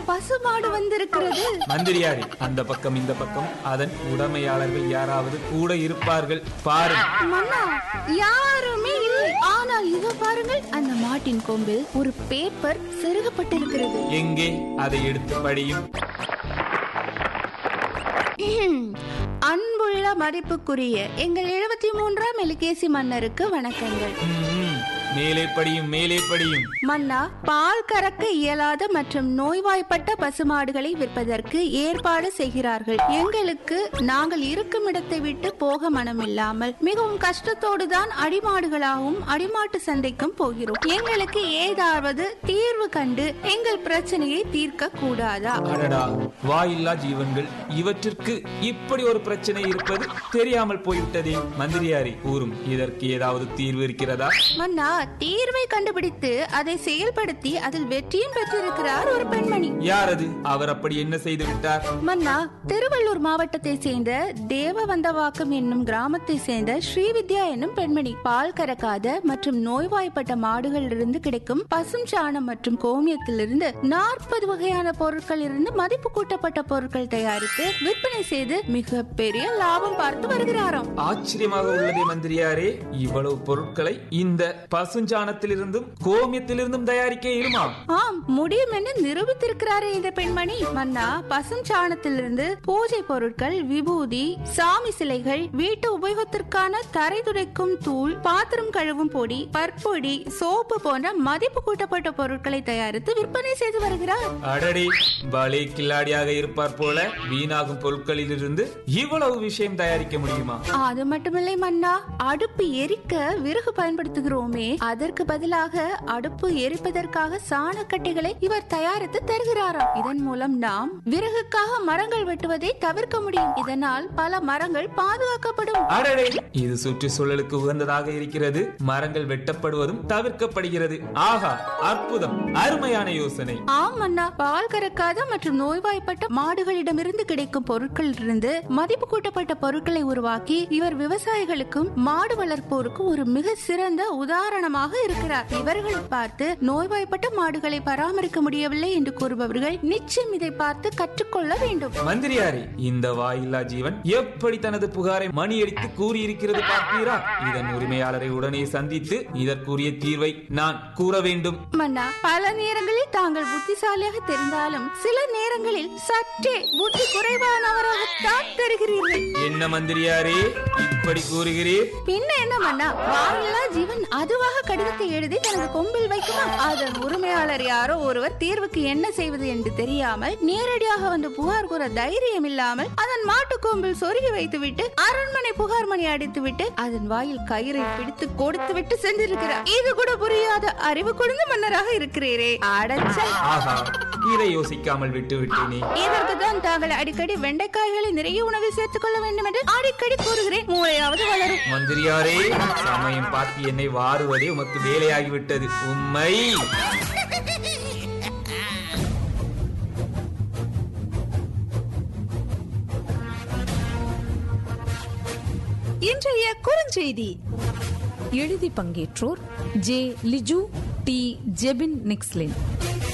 பசுமாடு வந்திருக்கிறது மந்திரியாரி அந்த பக்கம் இந்த பக்கம் அதன் உடைமையாளர்கள் யாராவது கூட இருப்பார்கள் பாருங்கள் மன்னா யாருமே இல்லை ஆனால் இதோ பாருங்கள் அந்த மாட்டின் கொம்பில் ஒரு பேப்பர் செருகப்பட்டிருக்கிறது எங்கே அதை எடுத்து படியும் அன்புள்ள மதிப்புக்குரிய எங்கள் எழுபத்தி மூன்றாம் எலிகேசி மன்னருக்கு வணக்கங்கள் ம்ம். மேலே படியும் மேலே படியும் மன்னா பால் கறக்க இயலாத மற்றும் நோய்வாய்ப்பட்ட பசுமாடுகளை விற்பதற்கு ஏற்பாடு செய்கிறார்கள் எங்களுக்கு நாங்கள் இருக்கும் இடத்தை விட்டு போக மனமில்லாமல் மிகவும் கஷ்டத்தோடு தான் அடிமாடுகளாகவும் அடிமாட்டு சந்தைக்கும் போகிறோம் எங்களுக்கு ஏதாவது தீர்வு கண்டு எங்கள் பிரச்சனையை தீர்க்க கூடாதா அடடா வாயில்லா ஜீவன்கள் இவற்றிற்கு இப்படி ஒரு பிரச்சனை இருப்பது தெரியாமல் போய்விட்டதே மந்திரியாரி கூறும் இதற்கு ஏதாவது தீர்வு இருக்கிறதா மன்னா தீர்வை கண்டுபிடித்து அதை செயல்படுத்தி அதில் வெற்றியும் பெற்றிருக்கிறார் ஒரு பெண்மணி யார் அது அவர் அப்படி என்ன செய்து விட்டார் மன்னா திருவள்ளூர் மாவட்டத்தை சேர்ந்த தேவவந்தவாக்கம் என்னும் கிராமத்தை சேர்ந்த ஸ்ரீவித்யா என்னும் பெண்மணி பால் கறக்காத மற்றும் நோய்வாய்ப்பட்ட மாடுகளிலிருந்து கிடைக்கும் பசும் சாணம் மற்றும் கோமியத்திலிருந்து நாற்பது வகையான பொருட்கள் இருந்து மதிப்பு கூட்டப்பட்ட பொருட்கள் தயாரித்து விற்பனை செய்து மிக பெரிய லாபம் பார்த்து வருகிறாராம் ஆச்சரியமாக உள்ளதே மந்திரியாரே இவ்வளவு பொருட்களை இந்த பசுஞ்சாணத்திலிருந்தும் கோமியத்திலிருந்தும் தயாரிக்க இருமா ஆம் முடியும் என்று நிரூபித்திருக்கிறாரே இந்த பெண்மணி மன்னா பசும் சாணத்திலிருந்து பூஜை பொருட்கள் விபூதி சாமி சிலைகள் வீட்டு உபயோகத்திற்கான தரை துடைக்கும் தூள் பாத்திரம் கழுவும் பொடி பற்பொடி சோப்பு போன்ற மதிப்பு கூட்டப்பட்ட பொருட்களை தயாரித்து விற்பனை செய்து வருகிறார் அடடே பலே கில்லாடியாக இருப்பார் போல வீணாகும் பொருட்களிலிருந்து இவ்வளவு விஷயம் தயாரிக்க முடியுமா அது மட்டுமில்லை மன்னா அடுப்பு எரிக்க விறகு பயன்படுத்துகிறோமே அதற்கு பதிலாக அடுப்பு எரிப்பதற்காக சாணக்கட்டைகளை இவர் தயாரித்து தருகிறாராம் இதன் மூலம் நாம் விறகுக்காக மரங்கள் வெட்டுவதை தவிர்க்க முடியும் இதனால் பல மரங்கள் பாதுகாக்கப்படும் அடடே இது சுற்றுச்சூழலுக்கு உகந்ததாக இருக்கிறது மரங்கள் வெட்டப்படுவதும் தவிர்க்கப்படுகிறது ஆஹா அற்புதம் அருமையான யோசனை ஆம் அண்ணா பால் கறக்காத மற்றும் நோய்வாய்ப்பட்ட மாடுகளிடமிருந்து கிடைக்கும் பொருட்களிலிருந்து மதிப்பு கூட்டப்பட்ட பொருட்களை உருவாக்கி இவர் விவசாயிகளுக்கும் மாடு வளர்ப்போருக்கும் ஒரு மிக சிறந்த உதாரணமாக இருக்கிறார் இவர்களை பார்த்து நோய்வாய்ப்பட்ட மாடுகளை பராமரிக்க முடியவில்லை என்று கூறுபவர்கள் நிச்சயம் இதை பார்த்து கற்றுக்கொள்ள வேண்டும் மந்திரியாரே இந்த வாயில்லா ஜீவன் எப்படி தனது புகாரை மணியடித்து கூறியிருக்கிறது பார்த்தீரா இதன் உரிமையாளரை உடனே சந்தித்து இதற்குரிய தீர்வை நான் கூற வேண்டும் மன்னா பல நேரங்களில் தாங்கள் புத்திசாலியாக தெரிந்தாலும் சில நேரங்களில் சற்றே புத்தி குறைவானவராகத்தான் தெரிகிறீர்கள் என்ன மந்திரியாரே இப்படி கூறுகிறீர் பின்ன என்ன மன்னா வாயில்லா ஜீவன் அதுவாக கடிதத்தை எழுதி தனது கொம்பில் வைக்குமா அதன் உரிமையாளர் யாரோ ஒருவர் தீர்வுக்கு என்ன செய்வது என்று தெரியாமல் நேரடியாக வந்து புகார் கூற தைரியம் இல்லாமல் அதன் மாட்டு கொம்பில் சொருகி வைத்துவிட்டு அரண்மனை புகார் மணி அடித்துவிட்டு அதன் வாயில் கயிறை பிடித்து கொடுத்து விட்டு சென்றிருக்கிறார் இது கூட புரியாத அறிவு குழந்தை மன்னராக இருக்கிறீரே அடச்ச ஆஹா இதை யோசிக்காமல் விட்டு விட்டேனே இதற்கு தான் தாங்கள் அடிக்கடி வெண்டைக்காய்களை நிறைய உணவில் சேர்த்துக் கொள்ள வேண்டும் என்று அடிக்கடி கூறுகிறேன் மூளையாவது வளரும் மந்திரியாரே சமயம் பார்த்து என்னை வாருவதே உமக்கு வேலையாகிவிட்டது உண்மை இன்றைய குறுஞ்செய்தி எழுதி பங்கேற்றோர் ஜே லிஜு டி ஜெபின் நிக்ஸ்லின்